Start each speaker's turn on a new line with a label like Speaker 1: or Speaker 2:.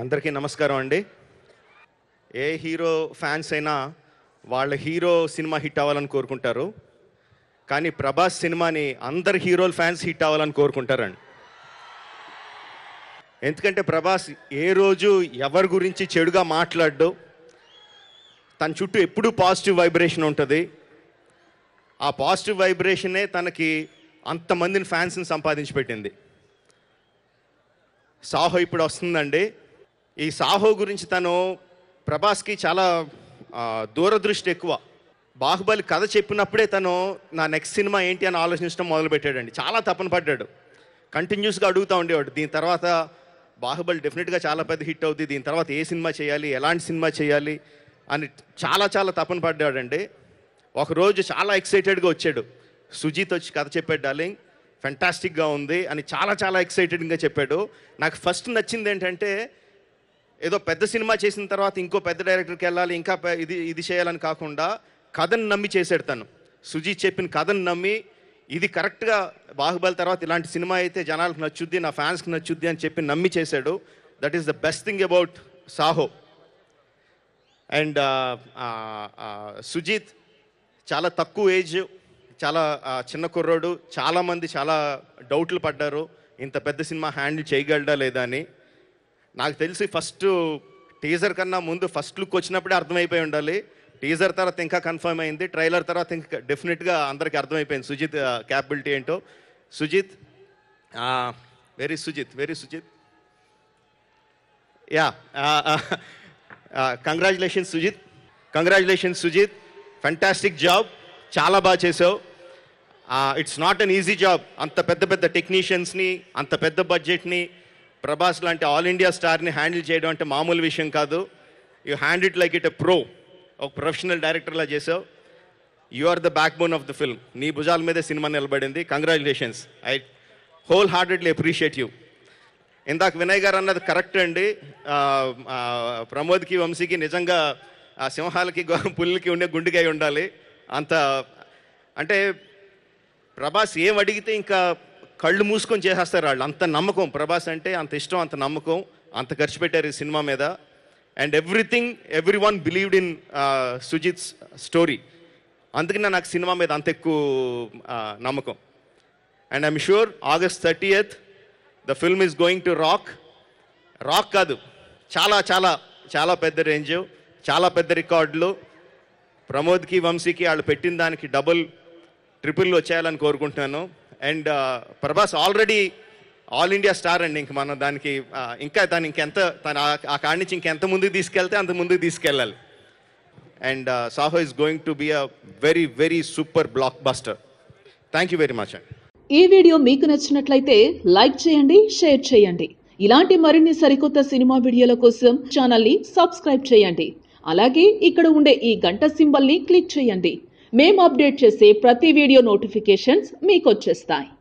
Speaker 1: అందరికీ నమస్కారం అండి ఏ హీరో ఫ్యాన్స్ అయినా వాళ్ళ హీరో సినిమా హిట్ అవ్వాలని కోరుకుంటారు కానీ ప్రభాస్ సినిమాని అందరు హీరోల ఫ్యాన్స్ హిట్ అవ్వాలని కోరుకుంటారండి ఎందుకంటే ప్రభాస్ ఏ రోజు ఎవరి గురించి చెడుగా మాట్లాడ్డు తన చుట్టూ ఎప్పుడూ పాజిటివ్ వైబ్రేషన్ ఉంటుంది ఆ పాజిటివ్ వైబ్రేషనే తనకి అంతమందిని ఫ్యాన్స్ని సంపాదించి పెట్టింది సాహో ఇప్పుడు వస్తుందండి ఈ సాహో గురించి తను ప్రభాస్కి చాలా ఆ, దూరదృష్టి ఎక్కువ బాహుబలి కథ చెప్పినప్పుడే తను నా నెక్స్ట్ సినిమా ఏంటి అని ఆలోచించడం మొదలుపెట్టాడండి చాలా తపన పడ్డాడు కంటిన్యూస్గా అడుగుతూ ఉండేవాడు దీని తర్వాత బాహుబలి డెఫినెట్గా చాలా పెద్ద హిట్ అవుతుంది దీని తర్వాత ఏ సినిమా చేయాలి ఎలాంటి సినిమా చేయాలి అని చాలా చాలా తపన పడ్డాడండి ఒకరోజు చాలా ఎక్సైటెడ్గా వచ్చాడు సుజీత్ వచ్చి కథ చెప్పాడు డార్లింగ్ ఫెంటాస్టిక్గా ఉంది అని చాలా చాలా ఎక్సైటెడ్గా చెప్పాడు నాకు ఫస్ట్ నచ్చింది ఏంటంటే ఏదో పెద్ద సినిమా చేసిన తర్వాత ఇంకో పెద్ద డైరెక్టర్కి వెళ్ళాలి ఇంకా పె- ఇది ఇది చేయాలని కాకుండా కథను నమ్మి చేశాడు తను సుజీత్ చెప్పిన కథను నమ్మి ఇది కరెక్ట్గా బాహుబలి తర్వాత ఇలాంటి సినిమా అయితే జనాలకు నచ్చుద్ది నా ఫ్యాన్స్కి నచ్చుద్ది అని చెప్పి నమ్మి చేశాడు that is the best thing about Saaho and Sujeeth చాలా తక్కువ ఏజ్ చాలా ఆ, చిన్న కుర్రోడు చాలామంది చాలా డౌట్లు పడ్డారు ఇంత పెద్ద సినిమా హ్యాండిల్ చేయగలడా లేదా అని నాకు తెలిసి ఫస్ట్ టీజర్ కన్నా ముందు ఫస్ట్ లుక్ వచ్చినప్పుడే అర్థమైపోయి ఉండాలి టీజర్ తర్వాత ఇంకా కన్ఫర్మ్ అయింది ట్రైలర్ తర్వాత ఇంకా డెఫినెట్గా అందరికీ అర్థమైపోయింది సుజిత్ క్యాపబిలిటీ ఏంటో Sujeeth very Sujeeth very Sujeeth yeah congratulations Sujeeth congratulations Sujeeth fantastic job చాలా బాగా చేసావు it's not an easy job అంత పెద్ద పెద్ద టెక్నీషియన్స్ని అంత పెద్ద బడ్జెట్ని ప్రభాస్ లాంటి ఆల్ ఇండియా స్టార్ని హ్యాండిల్ చేయడం అంటే మామూలు విషయం కాదు you hand it like it a pro ఒక ప్రొఫెషనల్ డైరెక్టర్లా చేసావు you are the backbone of the film నీ భుజాల మీదే సినిమా నిలబడింది congratulations I wholeheartedly appreciate you ఇందాక వినయ్ గారు అన్నది కరెక్ట్ అండి ఆ, ఆ, ప్రమోద్కి వంశీకి నిజంగా ఆ సింహాలకి గో- పుల్లికి ఉండే గుండెకాయ ఉండాలి అంత అంటే ప్రభాస్ ఏం అడిగితే ఇంకా కళ్ళు మూసుకొని చేసేస్తారు వాళ్ళు అంత నమ్మకం ప్రభాస్ అంటే అంత ఇష్టం అంత నమ్మకం అంత ఖర్చు పెట్టారు ఈ సినిమా మీద and everything everyone believed in Sujeeth's story అందుకనే నాకు సినిమా మీద అంత ఎక్కువ ఆ, నమ్మకం and I'm sure August thirtieth the film is going to rock rock కాదు చాలా చాలా చాలా పెద్ద రేంజ్ చాలా పెద్ద రికార్డులు ప్రమోద్కి వంశీకి వాళ్ళు పెట్టిన దానికి డబుల్ ట్రిపుల్ వచ్చేయాలని కోరుకుంటున్నాను and Prabhas already all India star అండి ఇంక మనం దానికి ఆ, ఇంకా తను ఇంకెంత తను ఆ- ఆ కాడి నుంచి ఇంకెంత ముందుకు తీసుకెళ్తే అంత ముందుకు తీసుకెళ్ళాలి and Saaho is going to be a very very super blockbuster thank you very much అండి
Speaker 2: ఈ వీడియో మీకు నచ్చినట్లయితే లైక్ చేయండి షేర్ చేయండి ఇలాంటి మరిన్ని సరికొత్త సినిమా వీడియోల కోసం ఛానల్ని సబ్స్క్రైబ్ చేయండి అలాగే ఇక్కడ ఉండే ఈ గంట సింబల్ని క్లిక్ చేయండి మేము అప్డేట్ చేసే ప్రతి వీడియో నోటిఫికేషన్స్ మీకు వచ్చేస్తాయి